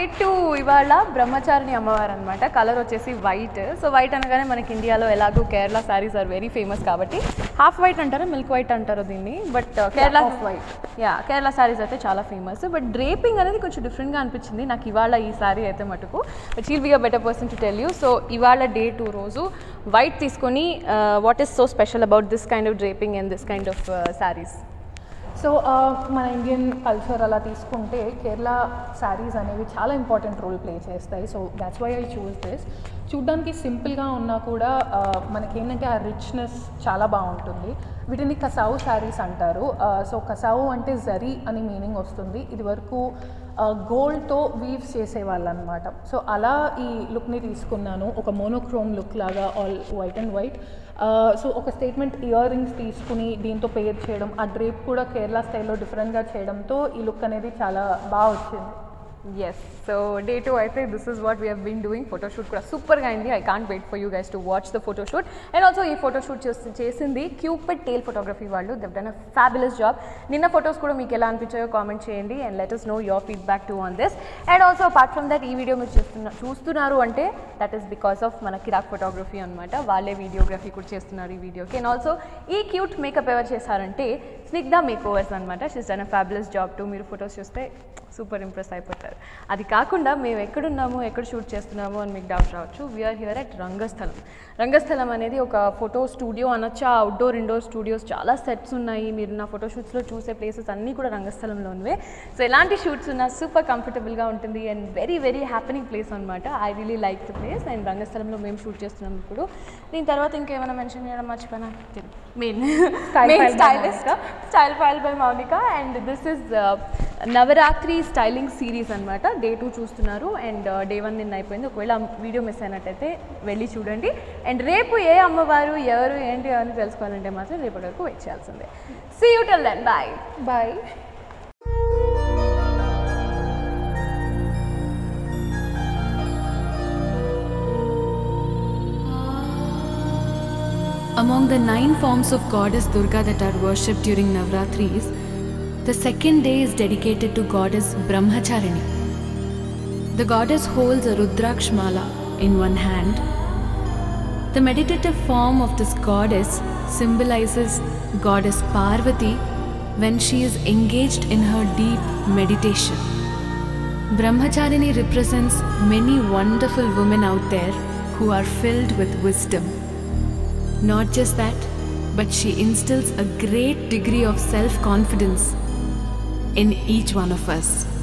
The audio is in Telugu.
టూ ఇవాళ బ్రహ్మచారిణి అమ్మవారు అనమాట కలర్ వచ్చేసి వైట్ సో వైట్ అనగానే మనకి ఇండియాలో ఎలాగో Kerala saris are very famous కాబట్టి హాఫ్ వైట్ అంటారా మిల్క్ వైట్ అంటారో దీన్ని but Kerala half white. Yeah Kerala saris అయితే చాలా ఫేమస్ బట్ డ్రేపింగ్ అనేది కొంచెం డిఫరెంట్గా అనిపించింది నాకు ఇవాళ ఈ శారీ అయితే మటుకు but he'll be a better person to tell you so ఇవాళ డే టూ రోజు వైట్ తీసుకొని what is so special about this kind of draping and this kind of saris so మన ఇండియన్ కల్చర్ అలా తీసుకుంటే కేరళ శారీస్ అనేవి చాలా ఇంపార్టెంట్ రోల్ ప్లే చేస్తాయి so that's why I choose this చూడ్డానికి సింపుల్గా ఉన్నా కూడా ఆ, మనకేంటంటే ఆ రిచ్నెస్ చాలా బాగుంటుంది వీటిని కసావు శారీస్ అంటారు సో కసావు అంటే జరీ అని మీనింగ్ వస్తుంది ఇది వరకు గోల్డ్తో వీవ్స్ చేసేవాళ్ళు అనమాట సో అలా ఈ లుక్ని తీసుకున్నాను ఒక మోనోక్రోమ్ లుక్ లాగా all white and white so ఒక స్టేట్మెంట్ ఇయర్ రింగ్స్ తీసుకుని దీంతో పేర్ చేయడం ఆ డ్రేప్ కూడా కేరళ స్టైల్లో డిఫరెంట్గా చేయడంతో ఈ లుక్ అనేది చాలా బాగా వచ్చింది ఎస్ సో డే టూ అయితే this is what we have been doing photoshoot కూడా సూపర్గా అయింది I can't wait for you guys to watch the photoshoot and also ఈ ఫోటోషూట్ చేసి చేసింది క్యూపిడ్ టేల్ ఫోటోగ్రఫీ వాళ్ళు they've done a fabulous job నిన్న ఫొటోస్ కూడా మీకు ఎలా అనిపించాయో కామెంట్ చేయండి and let us know your feedback too on this and also apart from that ఈ వీడియో మీరు చూస్తున్న చూస్తున్నారు అంటే దట్ ఈస్ బికాస్ ఆఫ్ మన కిరాక్ ఫోటోగ్రఫీ అనమాట వాళ్ళే వీడియోగ్రఫీ కూడా చేస్తున్నారు ఈ వీడియోకి అండ్ ఆల్సో ఈ క్యూట్ మేకప్ ఎవరు చేశారంటే స్నిగ్ధ మేక్ ఓవర్స్ అనమాట she's done a fabulous job too మీరు ఫొటోస్ చూస్తే సూపర్ ఇంప్రెస్ అయిపోతారు అది కాకుండా మేము ఎక్కడున్నాము ఎక్కడ షూట్ చేస్తున్నాము అని మీకు డౌట్ రావచ్చు we're here at Rangasthalam Rangasthalam అనేది ఒక ఫోటో స్టూడియో అనొచ్చా అవుట్డోర్ ఇండోర్ స్టూడియోస్ చాలా సెట్స్ ఉన్నాయి మీరు నా ఫోటో షూట్స్లో చూసే ప్లేసెస్ అన్నీ కూడా రంగస్థలంలో ఉన్నవే సో ఎలాంటి షూట్స్ ఉన్నా సూపర్ కంఫర్టబుల్గా ఉంటుంది and very very happening place అనమాట I really like the place and రంగస్థలంలో మేము షూట్ చేస్తున్నాం ఇప్పుడు దీని తర్వాత ఇంకేమైనా మెన్షన్ చేయడం మర్చిపోయినా main Style main File by stylist style file by Mounika and this is Navaratri styling series అనమాట డే టూ చూస్తున్నారు అండ్ డే వన్ నిన్న అయిపోయింది ఒకవేళ వీడియో మిస్ అయినట్టయితే వెళ్ళి చూడండి అండ్ రేపు ఏ అమ్మవారు ఎవరు ఏంటి అని తెలుసుకోవాలంటే మాత్రం రేపటి వరకు వెయిట్ చేయాల్సిందే see you till then bye bye Among the nine forms of goddess Durga that are worshipped during Navratris, the second day is dedicated to goddess Brahmacharini. The goddess holds a Rudraksh mala in one hand. The meditative form of this goddess symbolizes goddess Parvati when she is engaged in her deep meditation. Brahmacharini represents many wonderful women out there who are filled with wisdom. Not just that, but she instills a great degree of self confidence in each one of us.